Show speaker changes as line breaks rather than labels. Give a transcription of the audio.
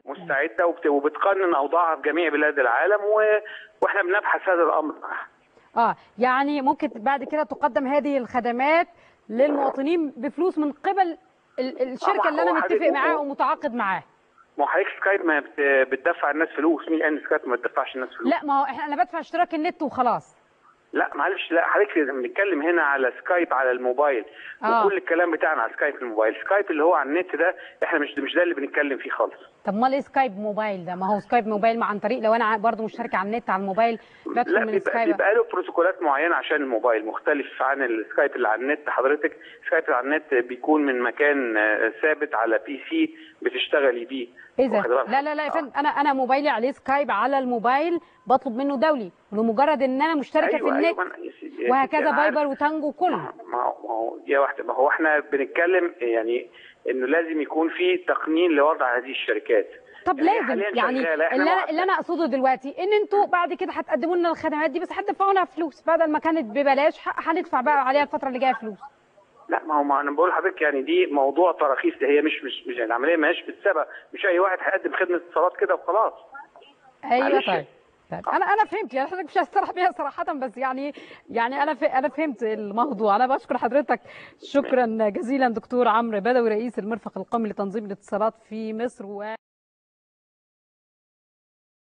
مستعده وبت- وبتقنن اوضاعها في جميع بلاد العالم و... واحنا بنبحث هذا الامر معاها.
اه يعني ممكن بعد كده تقدم هذه الخدمات للمواطنين بفلوس من قبل ال- الشركه اللي انا
هو
متفق
حضرتك-
معاها ومتعاقد معاها
ما هو حضرتك سكايب ما بت... بتدفع الناس فلوس مين قال ان سكايب ما بتدفعش الناس فلوس؟
لا ما هو احنا انا بدفع اشتراك النت وخلاص
لا معلش لا حضرتك بنتكلم هنا على سكايب على الموبايل
آه.
وكل الكلام بتاعنا على سكايب الموبايل سكايب اللي هو على النت ده احنا مش مش ده اللي بنتكلم فيه خالص
طب امال ايه سكايب موبايل ده ما هو سكايب موبايل ما عن طريق لو انا برضو مشتركه على النت على الموبايل
لا
بدخل من
بيبقى,
سكايب
بيبقى له بروتوكولات معينه عشان الموبايل مختلف عن السكايب اللي على النت حضرتك سكايب اللي على النت بيكون من مكان آه، ثابت على بي سي بتشتغلي بيه
اذا
واخد بالك؟
لا لا لا يا
آه.
فندم انا انا موبايلي عليه سكايب على الموبايل بطلب منه دولي لمجرد ان انا مشتركه في
أيوة،
النت
أيوة، أنا- يا سيدي-
وهكذا
أنا عارف.
فايبر وتانجو كله
ما ما هو ما هو يا واحده ما هو احنا بنتكلم يعني انه لازم يكون في تقنين لوضع هذه الشركات
طب
يعني هي
لازم
حالياً
يعني
شغالة، إحنا
اللي انا
مع-
اللي انا اقصده دلوقتي ان انتوا بعد كده هتقدموا لنا الخدمات دي بس هتدفعوا لها فلوس بدل ما كانت ببلاش ه- هندفع بقى عليها الفتره اللي جايه فلوس
لا ما هو ما انا بقول لحضرتك يعني دي موضوع تراخيص ده هي مش مش مش يعني العمليه ما هيش بالسبب مش اي واحد هيقدم خدمه اتصالات كده وخلاص
ايوه
معلش.
طيب طيب انا انا فهمت يعني حضرتك مش هسترح بيها صراحه بس يعني يعني انا ف... انا فهمت الموضوع انا بشكر حضرتك شكرا جزيلا دكتور عمرو بدوي رئيس المرفق القومي لتنظيم الاتصالات في مصر و